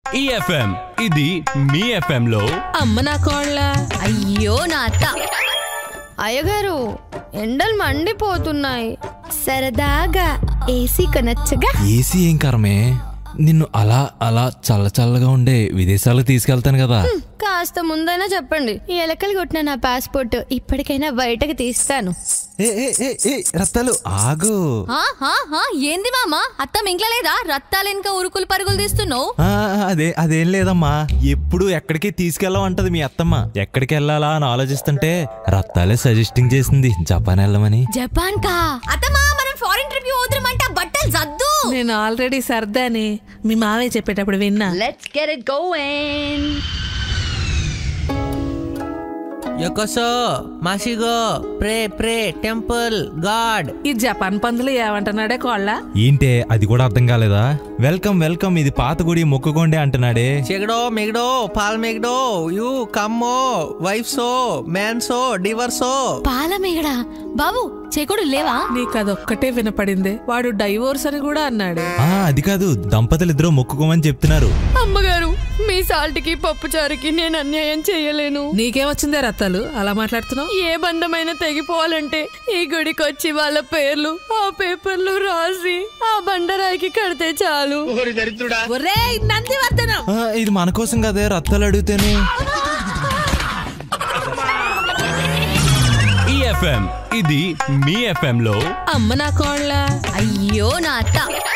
ఈ ఎఫ్ఎం ఇది మీ ఎఫ్ఎం లో అమ్మ నా కోళ్ళ అయ్యో నా అత్త అయ్యగారు ఎండలు మండిపోతున్నాయి సరదాగా ఏసీ కొనొచ్చగా ఏసీ ఏం కరమే నిన్ను అలా అలా చల్ల చల్లగా ఉండే విదేశాలకు తీసుకెళ్తాను కదా కాస్త ముందైనా చెప్పండి ఈ ఎలకలు కొట్టిన నా పాస్పోర్ట్ ఇప్పటికైనా బయటకు తీస్తాను ఏ ఏ ఏ ఏ రత్తాలు ఆగు ఆ, ఆ, ఆ, ఏంది మామ అత్త మింగ్ల లేదా రత్తాలు ఇంకా ఉరుకులు పరుగులు తీస్తున్నావు ఆ, అదే అదేం లేదమ్మా ఎప్పుడు ఎక్కడికి తీసుకెళ్ళమంటది మీ అత్తమ్మ ఎక్కడికి వెళ్ళాలా అని ఆలోచిస్తుంటే రత్తాలే సజెస్టింగ్ చేసింది జపాన్ వెళ్ళమని జపాన్ కా అత్తమా మనం ఫారిన్ ట్రిప్ పోదురమంట బట్టలు జద్దు నేను ఆల్రెడీ సర్దాని మీ మావయ్య చెప్పేటప్పుడు విన్నా లెట్స్ గెట్ ఇట్ గోయింగ్ యొకసో మాసిగో ప్రే ప్రే టెంపుల్ గాడ్ ఈ జపాన్ పందులు ఏమంటున్నాడే కోళ్ళ ఏంటే అది కూడా అర్థం కాలేదా వెల్కమ్ వెల్కమ్ ఇది పాత గుడి మొక్కుకోండి అంటున్నాడే చెగడో మెగడో పాల్ మెగడో యు కమ్మో వైఫ్సో మ్యాన్సో డివర్సో పాలమేగడా బాబు చేకుడు లేవా నీకు అదొక్కటే వినపడింది వాడు డైవోర్స్ అని కూడా అన్నాడు ఆ అది కాదు దంపతులు ఇద్దరు మొక్కుకోమని చెప్తున్నారు అమ్మగారు మీ సాల్ట్కి పప్పుచారుకి నేను అన్యాయం చేయలేను నీకేమొచ్చిందే రత్తాలు అలా మాట్లాడుతున్నావు ఏ బంధమైనా తెగిపోవాలంటే ఈ గుడికి వచ్చి వాళ్ళ పేర్లు ఆ పేపర్లు రాసి ఆ బండరాయికి కడితే చాలు ఒరే నందివర్ధనం ఆ, ఇది మన కోసం కదే రత్తాలు అడిగితేనే ఈ ఎఫ్ఎం ఇది మీ ఎఫ్ఎం లో అమ్మ నా కోళ్ళ అయ్యో నా అత్త